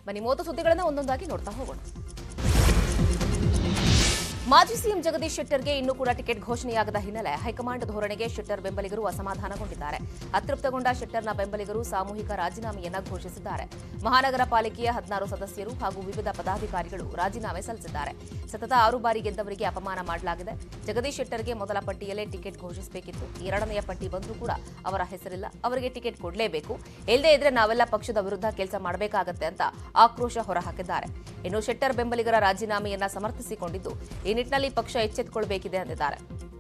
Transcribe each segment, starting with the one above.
ಬನ್ನಿ ಮೂವತ್ತು ಸುದ್ದಿಗಳನ್ನ ಒಂದೊಂದಾಗಿ ನೋಡ್ತಾ ಹೋಗೋಣ ಮಾಜಿ ಸಿಎಂ ಜಗದೀಶ್ ಶೆಟ್ಟರ್ಗೆ ಇನ್ನೂ ಕೂಡ ಟಿಕೆಟ್ ಘೋಷಣೆಯಾಗದ ಹಿನ್ನೆಲೆ ಹೈಕಮಾಂಡ್ ಧೋರಣೆಗೆ ಶೆಟ್ಟರ್ ಬೆಂಬಲಿಗರು ಅಸಮಾಧಾನಗೊಂಡಿದ್ದಾರೆ ಅತೃಪ್ತಗೊಂಡ ಶೆಟ್ಟರ್ನ ಬೆಂಬಲಿಗರು ಸಾಮೂಹಿಕ ರಾಜೀನಾಮೆಯನ್ನ ಘೋಷಿಸಿದ್ದಾರೆ ಮಹಾನಗರ ಪಾಲಿಕೆಯ ಹದಿನಾರು ಸದಸ್ಯರು ಹಾಗೂ ವಿವಿಧ ಪದಾಧಿಕಾರಿಗಳು ರಾಜೀನಾಮೆ ಸಲ್ಲಿಸಿದ್ದಾರೆ ಸತತ ಆರು ಬಾರಿ ಗೆದ್ದವರಿಗೆ ಅಪಮಾನ ಮಾಡಲಾಗಿದೆ ಜಗದೀಶ್ ಶೆಟ್ಟರ್ಗೆ ಮೊದಲ ಪಟ್ಟಿಯಲ್ಲೇ ಟಿಕೆಟ್ ಘೋಷಿಸಬೇಕಿತ್ತು ಎರಡನೆಯ ಪಟ್ಟಿ ಬಂದರೂ ಕೂಡ ಅವರ ಹೆಸರಿಲ್ಲ ಅವರಿಗೆ ಟಿಕೆಟ್ ಕೊಡಲೇಬೇಕು ಇಲ್ಲದೇ ಇದ್ರೆ ನಾವೆಲ್ಲ ಪಕ್ಷದ ವಿರುದ್ಧ ಕೆಲಸ ಮಾಡಬೇಕಾಗತ್ತೆ ಅಂತ ಆಕ್ರೋಶ ಹೊರಹಾಕಿದ್ದಾರೆ ಇನ್ನು ಶೆಟ್ಟರ್ ಬೆಂಬಲಿಗರ ರಾಜೀನಾಮೆಯನ್ನ ಸಮರ್ಥಿಸಿಕೊಂಡಿದ್ದು ಈ ನಿಟ್ಟಿನಲ್ಲಿ ಪಕ್ಷ ಎಚ್ಚೆತ್ತುಕೊಳ್ಬೇಕಿದೆ ಅಂದಿದ್ದಾರೆ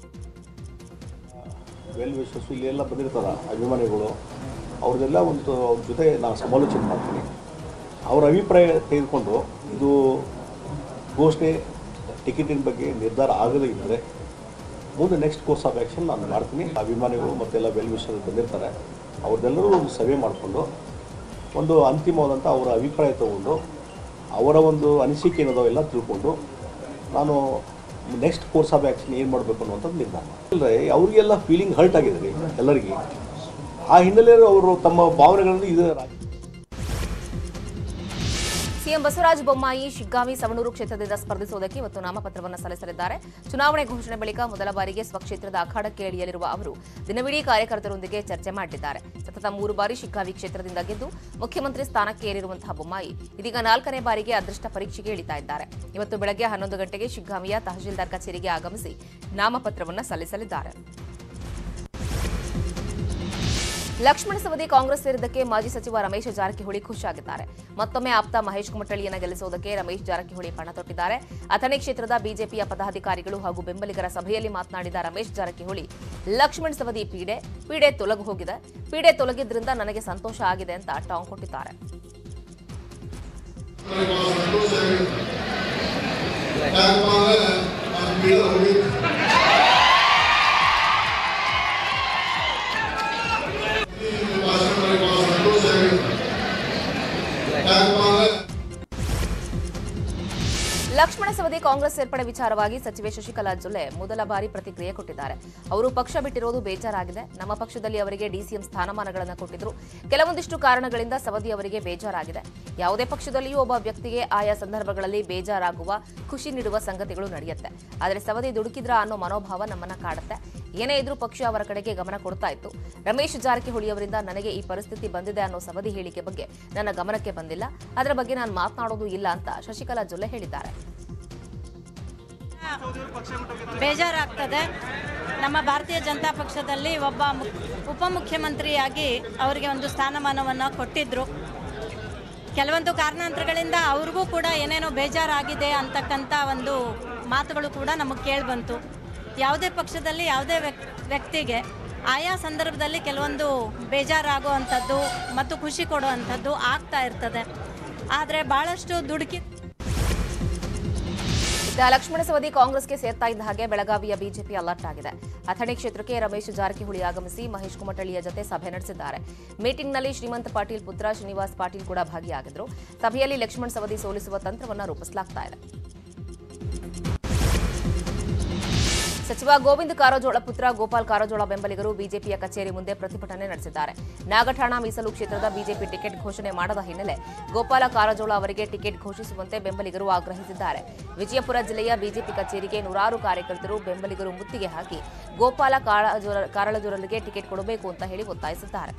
ವೆಲ್ ವಿಶಸ್ ಇಲ್ಲಿ ಎಲ್ಲ ಬಂದಿರ್ತಾರ ಅಭಿಮಾನಿಗಳು ಅವ್ರದ್ದೆಲ್ಲ ಒಂದು ಅವ್ರ ಜೊತೆ ನಾನು ಸಮಾಲೋಚನೆ ಮಾಡ್ತೀನಿ ಅವರ ಅಭಿಪ್ರಾಯ ತೆಗೆದುಕೊಂಡು ಇದು ಘೋಷಣೆ ಟಿಕೆಟಿನ ಬಗ್ಗೆ ನಿರ್ಧಾರ ಆಗದೇ ಇದ್ದರೆ ಮುಂದೆ ನೆಕ್ಸ್ಟ್ ಕೋರ್ಸ್ ಆಫ್ ಆ್ಯಕ್ಷನ್ ನಾನು ಮಾಡ್ತೀನಿ ಅಭಿಮಾನಿಗಳು ಮತ್ತೆಲ್ಲ ವೆಲ್ ವಿಶಸ್ ಬಂದಿರ್ತಾರೆ ಅವ್ರದ್ದೆಲ್ಲರೂ ಒಂದು ಸಭೆ ಮಾಡಿಕೊಂಡು ಒಂದು ಅಂತಿಮವಾದಂಥ ಅವರ ಅಭಿಪ್ರಾಯ ತಗೊಂಡು ಅವರ ಒಂದು ಅನಿಸಿಕೆ ಏನದೋ ಎಲ್ಲ ತಿಳ್ಕೊಂಡು ನಾನು ನೆಕ್ಸ್ಟ್ ಕೋರ್ಸ್ ಆಫ್ ಆ್ಯಕ್ಷನ್ ಏನು ಮಾಡಬೇಕು ಅನ್ನುವಂಥದ್ದು ನಿರ್ಧಾರ ಅಂದರೆ ಅವರಿಗೆಲ್ಲ ಫೀಲಿಂಗ್ ಹರ್ಟ್ ಆಗಿದೆ ರೀ ಎಲ್ಲರಿಗೆ ಆ ಹಿನ್ನೆಲೆಯಲ್ಲಿ ಅವರು ತಮ್ಮ ಭಾವನೆಗಳನ್ನು ಇದು ಸಿಎಂ ಬಸವರಾಜ ಬೊಮ್ಮಾಯಿ ಶಿಗ್ಗಾವಿ ಸವಣೂರು ಕ್ಷೇತ್ರದಿಂದ ಸ್ಪರ್ಧಿಸುವುದಕ್ಕೆ ಇವತ್ತು ನಾಮಪತ್ರವನ್ನು ಸಲ್ಲಿಸಲಿದ್ದಾರೆ ಚುನಾವಣೆ ಘೋಷಣೆ ಬಳಿಕ ಮೊದಲ ಬಾರಿಗೆ ಸ್ವಕ್ಷೇತ್ರದ ಅಖಾಡಕ್ಕೆ ಇಳಿಯಲಿರುವ ಅವರು ದಿನವಿಡೀ ಕಾರ್ಯಕರ್ತರೊಂದಿಗೆ ಚರ್ಚೆ ಮಾಡಿದ್ದಾರೆ ಸತತ ಮೂರು ಬಾರಿ ಶಿಗ್ಗಾವಿ ಕ್ಷೇತ್ರದಿಂದ ಗೆದ್ದು ಮುಖ್ಯಮಂತ್ರಿ ಸ್ಥಾನಕ್ಕೆ ಏರಿರುವಂತಹ ಬೊಮ್ಮಾಯಿ ಇದೀಗ ನಾಲ್ಕನೇ ಬಾರಿಗೆ ಅದೃಷ್ಟ ಪರೀಕ್ಷೆಗೆ ಇಳಿತಾ ಇದ್ದಾರೆ ಇವತ್ತು ಬೆಳಗ್ಗೆ ಹನ್ನೊಂದು ಗಂಟೆಗೆ ಶಿಗ್ಗಾವಿಯ ತಹಶೀಲ್ದಾರ್ ಕಚೇರಿಗೆ ಆಗಮಿಸಿ ನಾಮಪತ್ರವನ್ನು ಸಲ್ಲಿಸಲಿದ್ದಾರೆ ಲಕ್ಷ್ಮಣ ಸವದಿ ಕಾಂಗ್ರೆಸ್ ಸೇರಿದ್ದಕ್ಕೆ ಮಾಜಿ ಸಚಿವ ರಮೇಶ್ ಜಾರಕಿಹೊಳಿ ಖುಷಿಯಾಗಿದ್ದಾರೆ ಮತ್ತೊಮ್ಮೆ ಆಪ್ತ ಮಹೇಶ್ ಕುಮಟಳ್ಳಿಯನ್ನ ಗೆಲ್ಲಿಸುವುದಕ್ಕೆ ರಮೇಶ್ ಜಾರಕಿಹೊಳಿ ಪಣ ತೊಟ್ಟಿದ್ದಾರೆ ಅಥಣಿ ಕ್ಷೇತ್ರದ ಬಿಜೆಪಿಯ ಪದಾಧಿಕಾರಿಗಳು ಹಾಗೂ ಬೆಂಬಲಿಗರ ಸಭೆಯಲ್ಲಿ ಮಾತನಾಡಿದ ರಮೇಶ್ ಜಾರಕಿಹೊಳಿ ಲಕ್ಷ್ಮಣ್ ಸವದಿ ಪೀಡೆ ಪೀಡೆ ತೊಲಗು ಹೋಗಿದೆ ಪೀಡೆ ತೊಲಗಿದ್ರಿಂದ ನನಗೆ ಸಂತೋಷ ಆಗಿದೆ ಅಂತ ಟಾಂಗ್ ಕೊಟ್ಟಿದ್ದಾರೆ ಲಕ್ಷ್ಮಣ ಸವದಿ ಕಾಂಗ್ರೆಸ್ ಸೇರ್ಪಡೆ ವಿಚಾರವಾಗಿ ಸಚಿವೆ ಶಶಿಕಲಾ ಜೊಲ್ಲೆ ಮೊದಲ ಬಾರಿ ಪ್ರತಿಕ್ರಿಯೆ ಕೊಟ್ಟಿದ್ದಾರೆ ಅವರು ಪಕ್ಷ ಬಿಟ್ಟಿರೋದು ಬೇಜಾರಾಗಿದೆ ನಮ್ಮ ಪಕ್ಷದಲ್ಲಿ ಅವರಿಗೆ ಡಿಸಿಎಂ ಸ್ಥಾನಮಾನಗಳನ್ನು ಕೊಟ್ಟಿದ್ರು ಕೆಲವೊಂದಿಷ್ಟು ಕಾರಣಗಳಿಂದ ಸವದಿ ಅವರಿಗೆ ಬೇಜಾರಾಗಿದೆ ಯಾವುದೇ ಪಕ್ಷದಲ್ಲಿಯೂ ಒಬ್ಬ ವ್ಯಕ್ತಿಗೆ ಆಯಾ ಸಂದರ್ಭಗಳಲ್ಲಿ ಬೇಜಾರಾಗುವ ಖುಷಿ ನೀಡುವ ಸಂಗತಿಗಳು ನಡೆಯುತ್ತೆ ಆದರೆ ಸವದಿ ದುಡುಕಿದ್ರ ಅನ್ನೋ ಮನೋಭಾವ ನಮ್ಮನ್ನ ಕಾಡುತ್ತೆ ಏನೇ ಇದ್ರೂ ಪಕ್ಷ ಅವರ ಕಡೆಗೆ ಗಮನ ಕೊಡ್ತಾ ಇತ್ತು ರಮೇಶ್ ಜಾರಕಿಹೊಳಿ ಅವರಿಂದ ನನಗೆ ಈ ಪರಿಸ್ಥಿತಿ ಬಂದಿದೆ ಅನ್ನೋ ಸವದಿ ಹೇಳಿಕೆ ಬಗ್ಗೆ ನನ್ನ ಗಮನಕ್ಕೆ ಬಂದಿಲ್ಲ ಅದರ ಬಗ್ಗೆ ನಾನು ಮಾತನಾಡೋದು ಇಲ್ಲ ಅಂತ ಶಶಿಕಲಾ ಜೊಲ್ಲೆ ಹೇಳಿದ್ದಾರೆ ಬೇಜಾರಾಗ್ತದೆ ನಮ್ಮ ಭಾರತೀಯ ಜನತಾ ಪಕ್ಷದಲ್ಲಿ ಒಬ್ಬ ಮು- ಉಪಮುಖ್ಯಮಂತ್ರಿಯಾಗಿ ಅವರಿಗೆ ಒಂದು ಸ್ಥಾನಮಾನವನ್ನು ಕೊಟ್ಟಿದ್ದರು ಕೆಲವೊಂದು ಕಾರಣಾಂತರಗಳಿಂದ ಅವ್ರಿಗೂ ಕೂಡ ಏನೇನೋ ಬೇಜಾರಾಗಿದೆ ಅಂತಕ್ಕಂಥ ಒಂದು ಮಾತುಗಳು ಕೂಡ ನಮಗೆ ಕೇಳಿಬಂತು ಯಾವುದೇ ಪಕ್ಷದಲ್ಲಿ ಯಾವುದೇ ವ್ಯಕ್- ವ್ಯಕ್ತಿಗೆ ಆಯಾ ಸಂದರ್ಭದಲ್ಲಿ ಕೆಲವೊಂದು ಬೇಜಾರಾಗುವಂಥದ್ದು ಮತ್ತು ಖುಷಿ ಕೊಡುವಂಥದ್ದು ಆಗ್ತಾ ಇರ್ತದೆ ಆದರೆ ಭಾಳಷ್ಟು ದುಡುಕಿ ಇತ್ತ ಲಕ್ಷ್ಮಣ ಸವದಿ ಕಾಂಗ್ರೆಸ್ಗೆ ಸೇರ್ತಾ ಇದ್ದ ಹಾಗೆ ಬೆಳಗಾವಿಯ ಬಿಜೆಪಿ ಅಲರ್ಟ್ ಆಗಿದೆ ಅಥಣಿ ಕ್ಷೇತ್ರಕ್ಕೆ ರಮೇಶ್ ಜಾರಕಿಹೊಳಿ ಆಗಮಿಸಿ ಮಹೇಶ್ ಕುಮಟಳ್ಳಿಯ ಜತೆ ಸಭೆ ನಡೆಸಿದ್ದಾರೆ ಮೀಟಿಂಗ್ನಲ್ಲಿ ಶ್ರೀಮಂತ್ ಪಾಟೀಲ್ ಪುತ್ರ ಶ್ರೀನಿವಾಸ್ ಪಾಟೀಲ್ ಕೂಡ ಭಾಗಿಯಾಗಿದ್ರು ಸಭೆಯಲ್ಲಿ ಲಕ್ಷ್ಮಣ್ ಸವದಿ ಸೋಲಿಸುವ ತಂತ್ರವನ್ನ ರೂಪಿಸಲಾಗ್ತಾ ಇದೆ ಸಚಿವ ಗೋವಿಂದ ಕಾರಜೋಳ ಪುತ್ರ ಗೋಪಾಲ್ ಕಾರಜೋಳ ಬೆಂಬಲಿಗರು ಬಿಜೆಪಿಯ ಕಚೇರಿ ಮುಂದೆ ಪ್ರತಿಭಟನೆ ನಡೆಸಿದ್ದಾರೆ ನಾಗಠಾಣ ಮೀಸಲು ಕ್ಷೇತ್ರದ ಬಿಜೆಪಿ ಟಿಕೆಟ್ ಘೋಷಣೆ ಮಾಡದ ಹಿನ್ನೆಲೆ ಗೋಪಾಲ ಕಾರಜೋಳ ಅವರಿಗೆ ಟಿಕೆಟ್ ಘೋಷಿಸುವಂತೆ ಬೆಂಬಲಿಗರು ಆಗ್ರಹಿಸಿದ್ದಾರೆ ವಿಜಯಪುರ ಜಿಲ್ಲೆಯ ಬಿಜೆಪಿ ಕಚೇರಿಗೆ ನೂರಾರು ಕಾರ್ಯಕರ್ತರು ಬೆಂಬಲಿಗರು ಮುತ್ತಿಗೆ ಹಾಕಿ ಗೋಪಾಲ ಕಾರಜೋಳ ಕಾರಜೋಳರಿಗೆ ಟಿಕೆಟ್ ಕೊಡಬೇಕು ಅಂತ ಹೇಳಿ ಒತ್ತಾಯಿಸಿದ್ದಾರೆ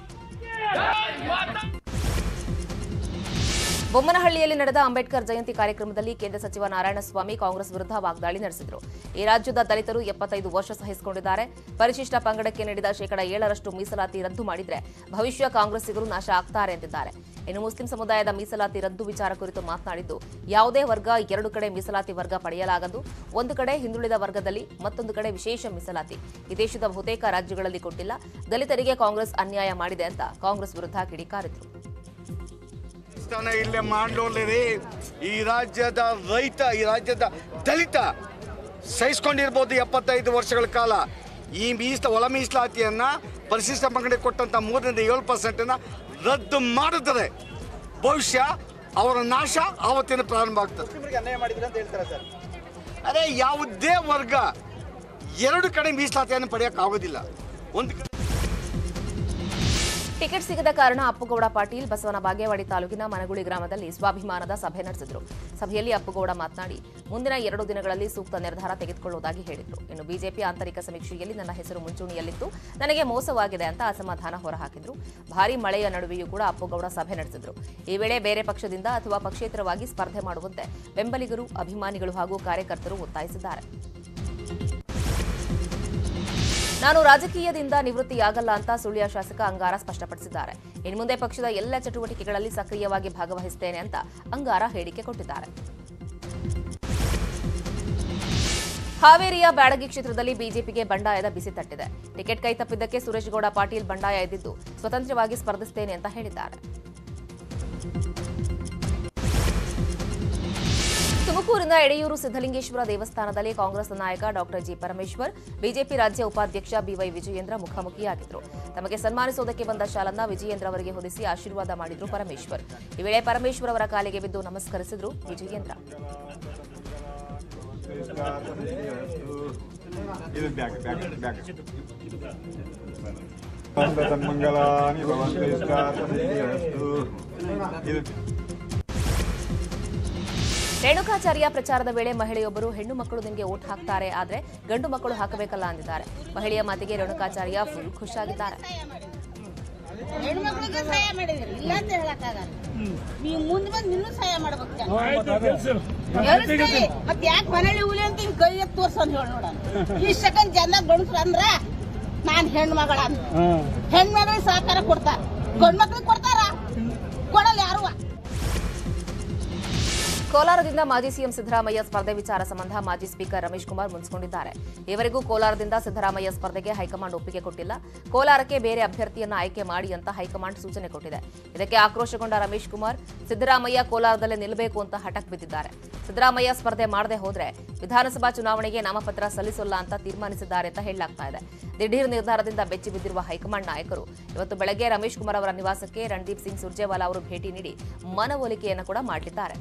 ಬೊಮ್ಮನಹಳ್ಳಿಯಲ್ಲಿ ನಡೆದ ಅಂಬೇಡ್ಕರ್ ಜಯಂತಿ ಕಾರ್ಯಕ್ರಮದಲ್ಲಿ ಕೇಂದ್ರ ಸಚಿವ ನಾರಾಯಣಸ್ವಾಮಿ ಕಾಂಗ್ರೆಸ್ ವಿರುದ್ಧ ವಾಗ್ದಾಳಿ ನಡೆಸಿದರು ಈ ರಾಜ್ಯದ ದಲಿತರು ಎಪ್ಪತ್ತೈದು ವರ್ಷ ಸಹಿಸಿಕೊಂಡಿದ್ದಾರೆ ಪರಿಶಿಷ್ಟ ಪಂಗಡಕ್ಕೆ ನೀಡಿದ ಶೇಕಡ ಏಳರಷ್ಟು ಮೀಸಲಾತಿ ರದ್ದು ಮಾಡಿದ್ರೆ ಭವಿಷ್ಯ ಕಾಂಗ್ರೆಸ್ಸಿಗರು ನಾಶ ಆಗ್ತಾರೆ ಎಂದಿದ್ದಾರೆ ಇನ್ನು ಮುಸ್ಲಿಂ ಸಮುದಾಯದ ಮೀಸಲಾತಿ ರದ್ದು ವಿಚಾರ ಕುರಿತು ಮಾತನಾಡಿದ್ದು ಯಾವುದೇ ವರ್ಗ ಎರಡು ಕಡೆ ಮೀಸಲಾತಿ ವರ್ಗ ಪಡೆಯಲಾಗದು ಒಂದು ಕಡೆ ಹಿಂದುಳಿದ ವರ್ಗದಲ್ಲಿ ಮತ್ತೊಂದು ಕಡೆ ವಿಶೇಷ ಮೀಸಲಾತಿ ಈ ದೇಶದ ಬಹುತೇಕ ರಾಜ್ಯಗಳಲ್ಲಿ ಕೊಟ್ಟಿಲ್ಲ ದಲಿತರಿಗೆ ಕಾಂಗ್ರೆಸ್ ಅನ್ಯಾಯ ಮಾಡಿದೆ ಅಂತ ಕಾಂಗ್ರೆಸ್ ವಿರುದ್ಧ ಕಿಡಿಕಾರಿದ್ರು ಸ್ಥಾನ ಇಲ್ಲೇ ಮಾಡೋರಿ ಈ ರಾಜ್ಯದ ರೈತ ಈ ರಾಜ್ಯದ ದಲಿತ ಸಹಿಸ್ಕೊಂಡಿರ್ಬೋದು ಎಪ್ಪತ್ತೈದು ವರ್ಷಗಳ ಕಾಲ ಈ ಮೀಸಲ ಒಳ ಮೀಸಲಾತಿಯನ್ನ ಪರಿಶಿಷ್ಟ ಪಂಗಡಕ್ಕೆ ಕೊಟ್ಟಂತ ಮೂರರಿಂದ ಏಳು ಪರ್ಸೆಂಟನ್ನು ರದ್ದು ಮಾಡಿದರೆ ಭವಿಷ್ಯ ಅವರ ನಾಶ ಆವತ್ತಿನ ಪ್ರಾರಂಭ ಆಗ್ತದೆ ಅನ್ಯಾಯ ಮಾಡಿದ್ರೆ ಅಂತ ಹೇಳ್ತಾರೆ ಸರ್ ಅದೇ ಯಾವುದೇ ವರ್ಗ ಎರಡು ಕಡೆ ಮೀಸಲಾತಿಯನ್ನು ಪಡೆಯೋಕ್ಕಾಗೋದಿಲ್ಲ ಒಂದು ಕಡೆ ಟಿಕೆಟ್ ಸಿಗದ ಕಾರಣ ಅಪ್ಪುಗೌಡ ಪಾಟೀಲ್ ಬಸವನ ಬಾಗೇವಾಡಿ ತಾಲೂಕಿನ ಮನಗುಳಿ ಗ್ರಾಮದಲ್ಲಿ ಸ್ವಾಭಿಮಾನದ ಸಭೆ ನಡೆಸಿದ್ರು ಸಭೆಯಲ್ಲಿ ಅಪ್ಪುಗೌಡ ಮಾತನಾಡಿ ಮುಂದಿನ ಎರಡು ದಿನಗಳಲ್ಲಿ ಸೂಕ್ತ ನಿರ್ಧಾರ ತೆಗೆದುಕೊಳ್ಳುವುದಾಗಿ ಹೇಳಿದ್ರು ಇನ್ನು ಬಿಜೆಪಿ ಆಂತರಿಕ ಸಮೀಕ್ಷೆಯಲ್ಲಿ ನನ್ನ ಹೆಸರು ಮುಂಚೂಣಿಯಲ್ಲಿತ್ತು ನನಗೆ ಮೋಸವಾಗಿದೆ ಅಂತ ಅಸಮಾಧಾನ ಹೊರಹಾಕಿದ್ರು ಭಾರೀ ಮಳೆಯ ನಡುವೆಯೂ ಕೂಡ ಅಪ್ಪುಗೌಡ ಸಭೆ ನಡೆಸಿದ್ರು ಈ ವೇಳೆ ಬೇರೆ ಪಕ್ಷದಿಂದ ಅಥವಾ ಪಕ್ಷೇತರವಾಗಿ ಸ್ಪರ್ಧೆ ಮಾಡುವಂತೆ ಬೆಂಬಲಿಗರು ಅಭಿಮಾನಿಗಳು ಹಾಗೂ ಕಾರ್ಯಕರ್ತರು ಒತ್ತಾಯಿಸಿದ್ದಾರೆ ನಾನು ರಾಜಕೀಯದಿಂದ ನಿವೃತ್ತಿಯಾಗಲ್ಲ ಅಂತ ಸುಳ್ಯ ಶಾಸಕ ಅಂಗಾರ ಸ್ಪಷ್ಟಪಡಿಸಿದ್ದಾರೆ ಇನ್ನು ಮುಂದೆ ಪಕ್ಷದ ಎಲ್ಲ ಚಟುವಟಿಕೆಗಳಲ್ಲಿ ಸಕ್ರಿಯವಾಗಿ ಭಾಗವಹಿಸುತ್ತೇನೆ ಅಂತ ಅಂಗಾರ ಹೇಳಿಕೆ ಕೊಟ್ಟಿದ್ದಾರೆ ಹಾವೇರಿಯ ಬ್ಯಾಡಗಿ ಕ್ಷೇತ್ರದಲ್ಲಿ ಬಿಜೆಪಿಗೆ ಬಂಡಾಯದ ಬಿಸಿ ತಟ್ಟಿದೆ ಟಿಕೆಟ್ ಕೈತಪ್ಪಿದ್ದಕ್ಕೆ ಸುರೇಶ್ ಗೌಡ ಪಾಟೀಲ್ ಬಂಡಾಯ ಎದ್ದಿದ್ದು ಸ್ವತಂತ್ರವಾಗಿ ಸ್ಪರ್ಧಿಸುತ್ತೇನೆ ಅಂತ ಹೇಳಿದ್ದಾರೆ ತುಮಕೂರಿನ ಎಡೆಯೂರು ಸಿದ್ದಲಿಂಗೇಶ್ವರ ದೇವಸ್ಥಾನದಲ್ಲಿ ಕಾಂಗ್ರೆಸ್ ನಾಯಕ ಡಾಕ್ಟರ್ ಜಿ ಪರಮೇಶ್ವರ್ ಬಿಜೆಪಿ ರಾಜ್ಯ ಉಪಾಧ್ಯಕ್ಷ ಬಿವೈ ವಿಜಯೇಂದ್ರ ಮುಖಾಮುಖಿಯಾಗಿದ್ದರು ತಮಗೆ ಸನ್ಮಾನಿಸುವುದಕ್ಕೆ ಬಂದ ಶಾಲನ್ನ ವಿಜಯೇಂದ್ರ ಅವರಿಗೆ ಹೊದಿಸಿ ಆಶೀರ್ವಾದ ಮಾಡಿದ್ರು ಪರಮೇಶ್ವರ್ ಈ ವೇಳೆ ಪರಮೇಶ್ವರ್ ಅವರ ಕಾಲಿಗೆ ಬಿದ್ದು ನಮಸ್ಕರಿಸಿದ್ರು ವಿಜಯೇಂದ್ರ ಇದು ಬ್ಯಾಗ್ ಬ್ಯಾಗ್ ಬ್ಯಾಗ್ ತನ್ಮಂಗಲಾನಿ ಭವಂತು ಇಷ್ಟಾರ್ಥಸಿದ್ಧಿರಸ್ತು. ಇದು ರೇಣುಕಾಚಾರ್ಯ ಪ್ರಚಾರದ ವೇಳೆ ಮಹಿಳೆಯೊಬ್ಬರು ಹೆಣ್ಣು ಮಕ್ಕಳು ನಿಮಗೆ ಓಟ್ ಹಾಕ್ತಾರೆ ಆದ್ರೆ ಗಂಡು ಮಕ್ಕಳು ಹಾಕಬೇಕಲ್ಲ ಅಂದಿದ್ದಾರೆ ಮಹಿಳೆಯ ಮಾತಿಗೆ ರೇಣುಕಾಚಾರ್ಯ ಫುಲ್ ಖುಷಿಯಾಗಿದ್ದಾರೆ ಹೆಣ್ಮಕ್ಳಿಗೆ ಸಹಾಯ ಮಾಡಿದ್ರಿ ಇಲ್ಲ ಅಂತ ಹೇಳಕ್ಕಾಗಲ್ಲ ನೀವು ಮುಂದೆ ಬಂದು ಇನ್ನೂ ಸಹಾಯ ಮಾಡ್ಬೇಕು ಜನ. ಎಲ್ಸ್ತೀರಿ. ಮತ್ ಯಾಕೆ ಮನೇಲಿ ಹುಲಿ ಅಂತ ಹಿಂಗ್ ಕೈ ಎತ್ತಿ ತೋರ್ಸಂದ್ ಹೇಳಿ ನೋಡೋಣ ಈ ಸೆಕೆಂಡ್ ಜನ ಗಂಡಸ್ರು ಅಂದ್ರ ನಾನ್ ಹೆಣ್ಮಗಳ ಅಂತ ಹೆಣ್ಮಗಳಿಗೆ ಸಹಕಾರ ಕೊಡ್ತಾರ ಗಂಡ್ ಮಕ್ಳಿಗೆ ಕೊಡ್ತಾರ ಕೊಡಲ್ಲ ಯಾರು ಕೋಲಾರದಿಂದ ಮಾಜಿ ಸಿಎಂ ಸಿದ್ದರಾಮಯ್ಯ ಸ್ಪರ್ಧೆ ವಿಚಾರ ಸಂಬಂಧ ಮಾಜಿ ಸ್ಪೀಕರ್ ರಮೇಶ್ ಕುಮಾರ್ ಮುನ್ಸ್ಕೊಂಡಿದ್ದಾರೆ ಇವರಿಗೂ ಕೋಲಾರದಿಂದ ಸಿದ್ದರಾಮಯ್ಯ ಸ್ಪರ್ಧೆಗೆ ಹೈಕಮಾಂಡ್ ಒಪ್ಪಿಗೆ ಕೊಟ್ಟಿಲ್ಲ ಕೋಲಾರಕ್ಕೆ ಬೇರೆ ಅಭ್ಯರ್ಥಿಯನ್ನ ಆಯ್ಕೆ ಮಾಡಿ ಅಂತ ಹೈಕಮಾಂಡ್ ಸೂಚನೆ ಕೊಟ್ಟಿದೆ ಇದಕ್ಕೆ ಆಕ್ರೋಶಗೊಂಡ ರಮೇಶ್ ಕುಮಾರ್ ಸಿದ್ದರಾಮಯ್ಯ ಕೋಲಾರದಲ್ಲೇ ನಿಲ್ಲಬೇಕು ಅಂತ ಹಠಕ್ ಬಿದ್ದಿದ್ದಾರೆ ಸಿದ್ದರಾಮಯ್ಯ ಸ್ಪರ್ಧೆ ಮಾಡದೆ ಹೋದ್ರೆ ವಿಧಾನಸಭಾ ಚುನಾವಣೆಗೆ ನಾಮಪತ್ರ ಸಲ್ಲಿಸಲ್ಲ ಅಂತ ತೀರ್ಮಾನಿಸಿದ್ದಾರೆ ಅಂತ ಹೇಳಲಾಗ್ತಾ ಇದೆ ದಿಢೀರ್ ನಿರ್ಧಾರದಿಂದ ಬೆಚ್ಚಿ ಬಿದ್ದಿರುವ ಹೈಕಮಾಂಡ್ ನಾಯಕರು ಇವತ್ತು ಬೆಳಗ್ಗೆ ರಮೇಶ್ ಕುಮಾರ್ ಅವರ ನಿವಾಸಕ್ಕೆ ರಣದೀಪ್ ಸಿಂಗ್ ಸುರ್ಜೇವಾಲಾ ಅವರು ಭೇಟಿ ನೀಡಿ ಮನವೊಲಿಕೆಯನ್ನು ಕೂಡ ಮಾಡಲಿದ್ದಾರೆ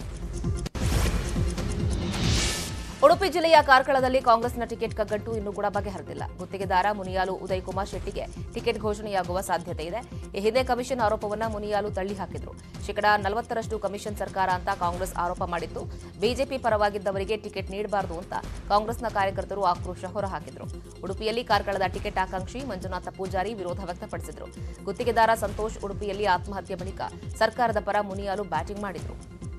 ಉಡುಪಿ ಜಿಲ್ಲೆಯ ಕಾರ್ಕಳದಲ್ಲಿ ಕಾಂಗ್ರೆಸ್ನ ಟಿಕೆಟ್ ಕಗ್ಗಟ್ಟು ಇನ್ನೂ ಕೂಡ ಬಗೆಹರಿದಿಲ್ಲ ಗುತ್ತಿಗೆದಾರ ಮುನಿಯಾಲು ಉದಯ್ ಕುಮಾರ್ ಶೆಟ್ಟಿಗೆ ಟಿಕೆಟ್ ಘೋಷಣೆಯಾಗುವ ಸಾಧ್ಯತೆ ಇದೆ ಈ ಹಿಂದೆ ಕಮಿಷನ್ ಆರೋಪವನ್ನ ಮುನಿಯಾಲು ತಳ್ಳಿ ಹಾಕಿದ್ರು ಶೇಕಡಾ ನಲವತ್ತರಷ್ಟು ಕಮಿಷನ್ ಸರ್ಕಾರ ಅಂತ ಕಾಂಗ್ರೆಸ್ ಆರೋಪ ಮಾಡಿತ್ತು ಬಿಜೆಪಿ ಪರವಾಗಿದ್ದವರಿಗೆ ಟಿಕೆಟ್ ನೀಡಬಾರದು ಅಂತ ಕಾಂಗ್ರೆಸ್ನ ಕಾರ್ಯಕರ್ತರು ಆಕ್ರೋಶ ಹೊರಹಾಕಿದ್ರು ಉಡುಪಿಯಲ್ಲಿ ಕಾರ್ಕಳದ ಟಿಕೆಟ್ ಆಕಾಂಕ್ಷಿ ಮಂಜುನಾಥ ಪೂಜಾರಿ ವಿರೋಧ ವ್ಯಕ್ತಪಡಿಸಿದ್ರು ಗುತ್ತಿಗೆದಾರ ಸಂತೋಷ್ ಉಡುಪಿಯಲ್ಲಿ ಆತ್ಮಹತ್ಯೆ ಬಳಿಕ ಸರ್ಕಾರದ ಪರ ಮುನಿಯಾಲು ಬ್ಯಾಟಿಂಗ್ ಮಾಡಿದ್ರು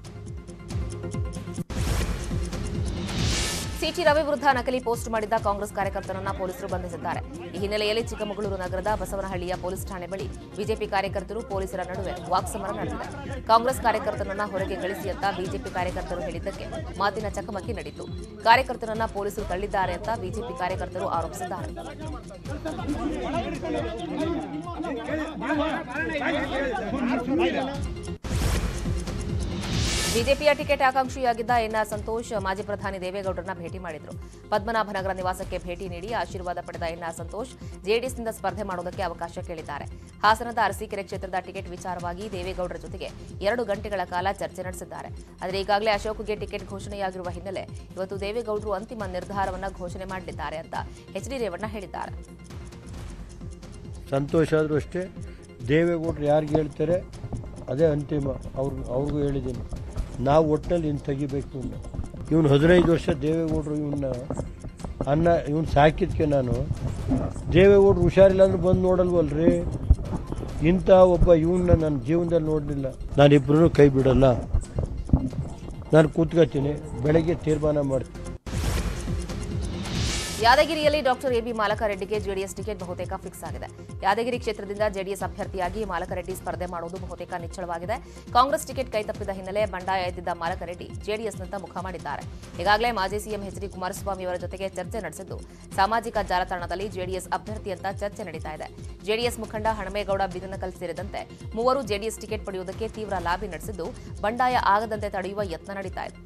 ಸಿಟಿ ರವಿ ವಿರುದ್ಧ ನಕಲಿ ಪೋಸ್ಟ್ ಮಾಡಿದ್ದ ಕಾಂಗ್ರೆಸ್ ಕಾರ್ಯಕರ್ತರನ್ನ ಪೊಲೀಸರು ಬಂಧಿಸಿದ್ದಾರೆ ಈ ಹಿನ್ನೆಲೆಯಲ್ಲಿ ಚಿಕ್ಕಮಗಳೂರು ನಗರದ ಬಸವನಹಳ್ಳಿಯ ಪೊಲೀಸ್ ಠಾಣೆ ಬಳಿ ಬಿಜೆಪಿ ಕಾರ್ಯಕರ್ತರು ಪೊಲೀಸರ ನಡುವೆ ವಾಕ್ಸಮರ ನಡೆದಿದೆ ಕಾಂಗ್ರೆಸ್ ಕಾರ್ಯಕರ್ತರನ್ನ ಹೊರಗೆ ಕಳಿಸಿ ಅಂತ ಬಿಜೆಪಿ ಕಾರ್ಯಕರ್ತರು ಹೇಳಿದ್ದಕ್ಕೆ ಮಾತಿನ ಚಕಮಕಿ ನಡೆಯಿತು ಕಾರ್ಯಕರ್ತರನ್ನ ಪೊಲೀಸರು ತಳ್ಳಿದ್ದಾರೆ ಅಂತ ಬಿಜೆಪಿ ಕಾರ್ಯಕರ್ತರು ಆರೋಪಿಸಿದ್ದಾರೆ ಬಿಜೆಪಿಯ ಟಿಕೆಟ್ ಆಕಾಂಕ್ಷಿಯಾಗಿದ್ದ ಎನ್ಆರ್ ಸಂತೋಷ್ ಮಾಜಿ ಪ್ರಧಾನಿ ದೇವೇಗೌಡರನ್ನ ಭೇಟಿ ಮಾಡಿದ್ರು ಪದ್ಮನಾಭನಗರ ನಿವಾಸಕ್ಕೆ ಭೇಟಿ ನೀಡಿ ಆಶೀರ್ವಾದ ಪಡೆದ ಎನ್ಆರ್ ಸಂತೋಷ್ ಜೆಡಿಎಸ್ನಿಂದ ಸ್ಪರ್ಧೆ ಮಾಡುವುದಕ್ಕೆ ಅವಕಾಶ ಕೇಳಿದ್ದಾರೆ ಹಾಸನದ ಅರಸೀಕೆರೆ ಕ್ಷೇತ್ರದ ಟಿಕೆಟ್ ವಿಚಾರವಾಗಿ ದೇವೇಗೌಡರ ಜೊತೆಗೆ ಎರಡು ಗಂಟೆಗಳ ಕಾಲ ಚರ್ಚೆ ನಡೆಸಿದ್ದಾರೆ ಆದರೆ ಈಗಾಗಲೇ ಅಶೋಕ್ಗೆ ಟಿಕೆಟ್ ಘೋಷಣೆಯಾಗಿರುವ ಹಿನ್ನೆಲೆ ಇವತ್ತು ದೇವೇಗೌಡರು ಅಂತಿಮ ನಿರ್ಧಾರವನ್ನು ಘೋಷಣೆ ಮಾಡಲಿದ್ದಾರೆ ಅಂತ ಎಚ್ ಡಿ ರೇವಣ್ಣ ಹೇಳಿದ್ದಾರೆ ಸಂತೋಷ ಆದರೂ ಅಷ್ಟೇ ದೇವೇಗೌಡರು ಯಾರಿಗೆ ಹೇಳ್ತಾರೆ ಅದೇ ಅಂತಿಮ ಅವ್ರು ಅವ್ರಿಗೂ ಹೇಳಿದ್ದೀನಿ ನಾವು ಒಟ್ಟಿನಲ್ಲಿ ಇನ್ನು ತೆಗಿಬೇಕು ಅಂತ ಇವನು ಹದಿನೈದು ವರ್ಷ ದೇವೇಗೌಡರು ಇವನ್ನ ಅನ್ನ ಇವನು ಸಾಕಿದ್ಕೆ ನಾನು ದೇವೇಗೌಡರು ಹುಷಾರಿಲ್ಲ ಅಂದ್ರೆ ಬಂದು ನೋಡಲ್ವಲ್ರಿ ಇಂಥ ಒಬ್ಬ ಇವನ್ನ ನನ್ನ ಜೀವನದಲ್ಲಿ ನೋಡಲಿಲ್ಲ ನಾನಿಬ್ಬರೂ ಕೈ ಬಿಡಲ್ಲ ನಾನು ಕೂತ್ಕೋತೀನಿ ಬೆಳಗ್ಗೆ ತೀರ್ಮಾನ ಮಾಡ್ತೀನಿ ಯಾದಗಿರಿಯಲ್ಲಿ ಡಾಕ್ಟರ್ ಎಬಿ ಮಾಲಕರೆಡ್ಡಿಗೆ ಜೆಡಿಎಸ್ ಟಿಕೆಟ್ ಬಹುತೇಕ ಫಿಕ್ಸ್ ಆಗಿದೆ ಯಾದಗಿರಿ ಕ್ಷೇತ್ರದಿಂದ ಜೆಡಿಎಸ್ ಅಭ್ಯರ್ಥಿಯಾಗಿ ಮಾಲಕರೆಡ್ಡಿ ಸ್ಪರ್ಧೆ ಮಾಡುವುದು ಬಹುತೇಕ ನಿಚ್ಚಳವಾಗಿದೆ ಕಾಂಗ್ರೆಸ್ ಟಿಕೆಟ್ ಕೈತಪ್ಪಿದ ಹಿನ್ನೆಲೆ ಬಂಡಾಯ ಎದ್ದಿದ್ದ ಮಾಲಕರೆಡ್ಡಿ ಜೆಡಿಎಸ್ನತ್ತ ಮುಖ ಮಾಡಿದ್ದಾರೆ ಈಗಾಗಲೇ ಮಾಜಿ ಸಿಎಂ ಎಚ್ ಡಿ ಕುಮಾರಸ್ವಾಮಿ ಅವರ ಜೊತೆಗೆ ಚರ್ಚೆ ನಡೆಸಿದ್ದು ಸಾಮಾಜಿಕ ಜಾಲತಾಣದಲ್ಲಿ ಜೆಡಿಎಸ್ ಅಭ್ಯರ್ಥಿ ಅಂತ ಚರ್ಚೆ ನಡೀತಾ ಇದೆ ಜೆಡಿಎಸ್ ಮುಖಂಡ ಹಣಮೇಗೌಡ ಬಿದನಕಲ್ ಸೇರಿದಂತೆ ಮೂವರು ಜೆಡಿಎಸ್ ಟಿಕೆಟ್ ಪಡೆಯುವುದಕ್ಕೆ ತೀವ್ರ ಲಾಬಿ ನಡೆಸಿದ್ದು ಬಂಡಾಯ ಆಗದಂತೆ ತಡೆಯುವ ಯತ್ನ ನಡೀತಾ ಇದೆ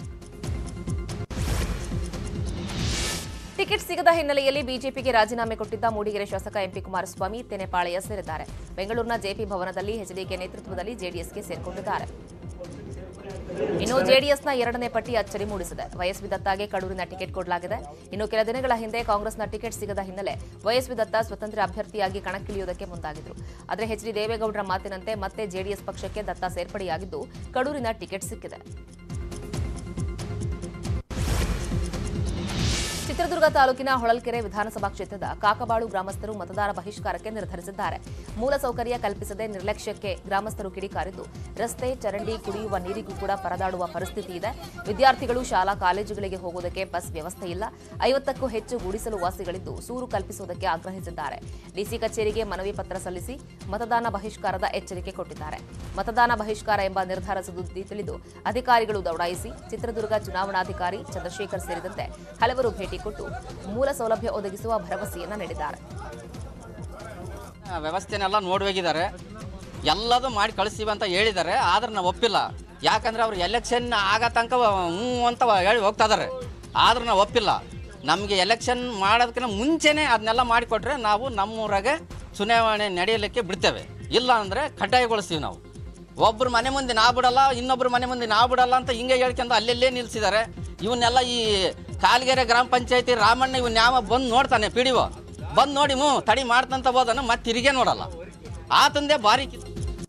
ಟಿಕೆಟ್ ಸಿಗದ ಹಿನ್ನೆಲೆಯಲ್ಲಿ ಬಿಜೆಪಿಗೆ ರಾಜೀನಾಮೆ ಕೊಟ್ಟಿದ್ದ ಮೂಡಿಗೆರೆ ಶಾಸಕ ಎಂಪಿ ಕುಮಾರಸ್ವಾಮಿ ತೆನೆಪಾಳೆಯ ಸೇರಿದ್ದಾರೆ ಬೆಂಗಳೂರಿನ ಜೆಪಿ ಭವನದಲ್ಲಿ ಎಚ್ಡಿಕೆ ನೇತೃತ್ವದಲ್ಲಿ ಜೆಡಿಎಸ್ಗೆ ಸೇರ್ಕೊಂಡಿದ್ದಾರೆ ಇನ್ನು ಜೆಡಿಎಸ್ನ ಎರಡನೇ ಪಟ್ಟಿ ಅಚ್ಚರಿ ಮೂಡಿಸಿದೆ ವೈಎಸ್ವಿ ದತ್ತಾಗೆ ಕಡೂರಿನ ಟಿಕೆಟ್ ಕೊಡಲಾಗಿದೆ ಇನ್ನು ಕೆಲ ದಿನಗಳ ಹಿಂದೆ ಕಾಂಗ್ರೆಸ್ನ ಟಿಕೆಟ್ ಸಿಗದ ಹಿನ್ನೆಲೆ ವೈಎಸ್ವಿ ದತ್ತ ಸ್ವತಂತ್ರ ಅಭ್ಯರ್ಥಿಯಾಗಿ ಕಣಕ್ಕಿಳಿಯುವುದಕ್ಕೆ ಮುಂದಾಗಿದ್ರು ಆದರೆ ಎಚ್ ಡಿ ದೇವೇಗೌಡರ ಮಾತಿನಂತೆ ಮತ್ತೆ ಜೆಡಿಎಸ್ ಪಕ್ಷಕ್ಕೆ ದತ್ತ ಸೇರ್ಪಡೆಯಾಗಿದ್ದು ಕಡೂರಿನ ಟಿಕೆಟ್ ಸಿಕ್ಕಿದೆ ಚಿತ್ರದುರ್ಗ ತಾಲೂಕಿನ ಹೊಳಲ್ಕೆರೆ ವಿಧಾನಸಭಾ ಕ್ಷೇತ್ರದ ಕಾಕಬಾಳು ಗ್ರಾಮಸ್ಥರು ಮತದಾರ ಬಹಿಷ್ಕಾರಕ್ಕೆ ನಿರ್ಧರಿಸಿದ್ದಾರೆ ಮೂಲಸೌಕರ್ಯ ಕಲ್ಪಿಸದೆ ನಿರ್ಲಕ್ಷ್ಯಕ್ಕೆ ಗ್ರಾಮಸ್ಥರು ಕಿಡಿಕಾರಿದ್ದು ರಸ್ತೆ ಚರಂಡಿ ಕುಡಿಯುವ ನೀರಿಗೂ ಕೂಡ ಪರದಾಡುವ ಪರಿಸ್ಥಿತಿ ಇದೆ ವಿದ್ಯಾರ್ಥಿಗಳು ಶಾಲಾ ಕಾಲೇಜುಗಳಿಗೆ ಹೋಗುವುದಕ್ಕೆ ಬಸ್ ವ್ಯವಸ್ಥೆ ಇಲ್ಲ ಐವತ್ತಕ್ಕೂ ಹೆಚ್ಚು ಗುಡಿಸಲು ವಾಸಿಗಳಿದ್ದು ಸೂರು ಕಲ್ಪಿಸುವುದಕ್ಕೆ ಆಗ್ರಹಿಸಿದ್ದಾರೆ ಡಿಸಿ ಕಚೇರಿಗೆ ಮನವಿ ಪತ್ರ ಸಲ್ಲಿಸಿ ಮತದಾನ ಬಹಿಷ್ಕಾರದ ಎಚ್ಚರಿಕೆ ಕೊಟ್ಟಿದ್ದಾರೆ ಮತದಾನ ಬಹಿಷ್ಕಾರ ಎಂಬ ನಿರ್ಧಾರ ಸುದ್ದಿ ತಿಳಿದು ಅಧಿಕಾರಿಗಳು ದೌಡಾಯಿಸಿ ಚಿತ್ರದುರ್ಗ ಚುನಾವಣಾಧಿಕಾರಿ ಚಂದ್ರಶೇಖರ್ ಸೇರಿದಂತೆ ಹಲವರು ಭೇಟಿ ಕೊಟ್ಟು ಮೂಲ ಸೌಲಭ್ಯ ಒದಗಿಸುವ ಭರವಸೆಯನ್ನ ನೀಡಿದ್ದಾರೆ ವ್ಯವಸ್ಥೆನೆಲ್ಲ ನೋಡಿ ಹೋಗಿದ್ದಾರೆ ಎಲ್ಲದೂ ಮಾಡಿ ಕಳಿಸ್ತೀವಿ ಅಂತ ಹೇಳಿದ್ದಾರೆ ಆದ್ರೆ ನಾವು ಒಪ್ಪಿಲ್ಲ ಯಾಕಂದ್ರೆ ಅವ್ರು ಎಲೆಕ್ಷನ್ ಆಗ ತನಕ ಹ್ಞೂ ಅಂತ ಹೇಳಿ ಹೋಗ್ತಾ ಇದಾರೆ ಆದ್ರೆ ನಾವು ಒಪ್ಪಿಲ್ಲ ನಮಗೆ ಎಲೆಕ್ಷನ್ ಮಾಡೋದಕ್ಕಿಂತ ಮುಂಚೆನೇ ಅದನ್ನೆಲ್ಲ ಮಾಡಿಕೊಟ್ರೆ ನಾವು ನಮ್ಮೂರಾಗೆ ಚುನಾವಣೆ ನಡೆಯಲಿಕ್ಕೆ ಬಿಡ್ತೇವೆ ಇಲ್ಲ ಅಂದರೆ ಕಡ್ಡಾಯಗೊಳಿಸ್ತೀವಿ ನಾವು ಒಬ್ಬರು ಮನೆ ಮುಂದೆ ನಾ ಬಿಡಲ್ಲ ಇನ್ನೊಬ್ರು ಮನೆ ಮುಂದೆ ನಾ ಬಿಡಲ್ಲ ಅಂತ ಹಿಂಗೆ ಹೇಳ್ಕೊಂಡು ಅಲ್ಲೆಲ್ಲೇ ನಿಲ್ಸಿದ್ದಾರೆ ಇವನ್ನೆಲ್ಲ ಈ ಕಾಲ್ಗೆರೆ ಗ್ರಾಮ ಪಂಚಾಯತಿ ರಾಮಣ್ಣ ಇವನ್ ಯಾವ ಬಂದು ನೋಡ್ತಾನೆ ಪಿ ಡಿ ಬಂದು ನೋಡಿ ಹ್ಞೂ ತಡಿ ಮಾಡ್ತಂತ ಹೋದನು ಮತ್ತೆ ತಿರುಗೇ ನೋಡಲ್ಲ ಆತಂದೇ ಭಾರಿ ಕಿತ್ತು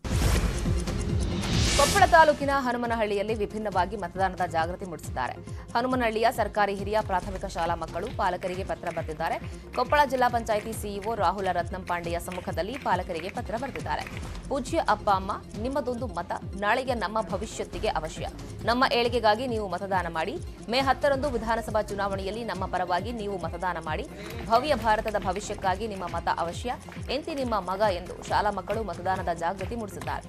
ಕೊಪ್ಪಳ ತಾಲೂಕಿನ ಹನುಮನಹಳ್ಳಿಯಲ್ಲಿ ವಿಭಿನ್ನವಾಗಿ ಮತದಾನದ ಜಾಗೃತಿ ಮೂಡಿಸಿದ್ದಾರೆ ಹನುಮನಹಳ್ಳಿಯ ಸರ್ಕಾರಿ ಹಿರಿಯ ಪ್ರಾಥಮಿಕ ಶಾಲಾ ಮಕ್ಕಳು ಪಾಲಕರಿಗೆ ಪತ್ರ ಬರೆದಿದ್ದಾರೆ ಕೊಪ್ಪಳ ಜಿಲ್ಲಾ ಪಂಚಾಯಿತಿ ಸಿಇಒ ರಾಹುಲ ರತ್ನಂ ಪಾಂಡೆಯ ಸಮ್ಮುಖದಲ್ಲಿ ಪಾಲಕರಿಗೆ ಪತ್ರ ಬರೆದಿದ್ದಾರೆ ಪೂಜ್ಯ ಅಪ್ಪ ಅಮ್ಮ ನಿಮ್ಮದೊಂದು ಮತ ನಾಳೆಗೆ ನಮ್ಮ ಭವಿಷ್ಯತ್ತಿಗೆ ಅವಶ್ಯ ನಮ್ಮ ಏಳಿಗೆಗಾಗಿ ನೀವು ಮತದಾನ ಮಾಡಿ ಮೇ ಹತ್ತರಂದು ವಿಧಾನಸಭಾ ಚುನಾವಣೆಯಲ್ಲಿ ನಮ್ಮ ಪರವಾಗಿ ನೀವು ಮತದಾನ ಮಾಡಿ ಭವ್ಯ ಭಾರತದ ಭವಿಷ್ಯಕ್ಕಾಗಿ ನಿಮ್ಮ ಮತ ಅವಶ್ಯ ಎಂತಿ ನಿಮ್ಮ ಮಗ ಎಂದು ಶಾಲಾ ಮಕ್ಕಳು ಮತದಾನದ ಜಾಗೃತಿ ಮೂಡಿಸಿದ್ದಾರೆ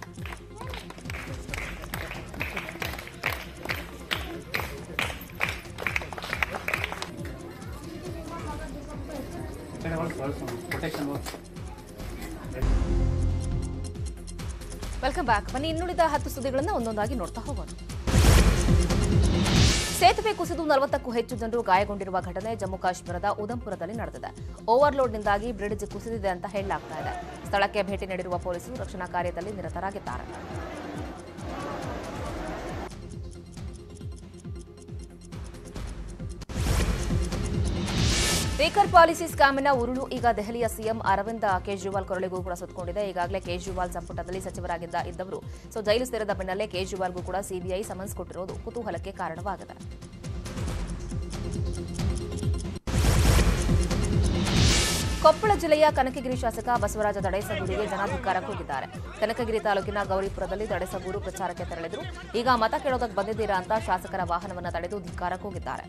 ವೆಲ್ಕಮ್ ಬ್ಯಾಕ್ ಬನ್ನಿ ಇನ್ನುಳಿದ ಹತ್ತು ಸುದ್ದಿಗಳನ್ನು ಒಂದೊಂದಾಗಿ ನೋಡ್ತಾ ಹೋಗೋಣ ಸೇತುವೆ ಕುಸಿದು ನಲವತ್ತಕ್ಕೂ ಹೆಚ್ಚು ಜನರು ಗಾಯಗೊಂಡಿರುವ ಘಟನೆ ಜಮ್ಮು ಕಾಶ್ಮೀರದ ಉದಂಪುರದಲ್ಲಿ ನಡೆದಿದೆ ಓವರ್ಲೋಡ್ನಿಂದಾಗಿ ಬ್ರಿಡ್ಜ್ ಕುಸಿದಿದೆ ಅಂತ ಹೇಳಲಾಗ್ತಾ ಇದೆ ಸ್ಥಳಕ್ಕೆ ಭೇಟಿ ನೀಡಿರುವ ಪೊಲೀಸರು ರಕ್ಷಣಾ ಕಾರ್ಯದಲ್ಲಿ ನಿರತರಾಗಿದ್ದಾರೆ ಸ್ಪೀಕರ್ ಪಾಲಿಸಿ ಸ್ಕ್ಯಾಮಿನ ಉರುಳು ಈಗ ದೆಹಲಿಯ ಸಿಎಂ ಅರವಿಂದ್ ಕೇಜ್ರಿವಾಲ್ ಕೊರಳಿಗೂ ಕೂಡ ಸುತ್ತಕೊಂಡಿದೆ ಈಗಾಗಲೇ ಕೇಜ್ರಿವಾಲ್ ಸಂಪುಟದಲ್ಲಿ ಸಚಿವರಾಗಿದ್ದ ಇದ್ದವರು ಸೊ ಜೈಲು ಸೇರಿದ ಬೆನ್ನಲ್ಲೇ ಕೇಜ್ರಿವಾಲ್ಗೂ ಕೂಡ ಸಿಬಿಐ ಸಮನ್ಸ್ ಕೊಟ್ಟಿರೋದು ಕುತೂಹಲಕ್ಕೆ ಕಾರಣವಾಗಿದೆ ಕೊಪ್ಪಳ ಜಿಲ್ಲೆಯ ಕನಕಗಿರಿ ಶಾಸಕ ಬಸವರಾಜ ದಡೇಸಗೂರಿಗೆ ಜನಾಧಿಕಾರ ಕೂಗಿದ್ದಾರೆ ಕನಕಗಿರಿ ತಾಲೂಕಿನ ಗೌರಿಪುರದಲ್ಲಿ ದಡೇಸಗೂರು ಪ್ರಚಾರಕ್ಕೆ ತೆರಳಿದ್ರು ಈಗ ಮತ ಕೇಳೋದಕ್ಕೆ ಬಂದಿದ್ದೀರಾ ಅಂತ ಶಾಸಕರ ವಾಹನವನ್ನು ತಡೆದು ಧಿಕ್ಕಾರ ಕೂಗಿದ್ದಾರೆ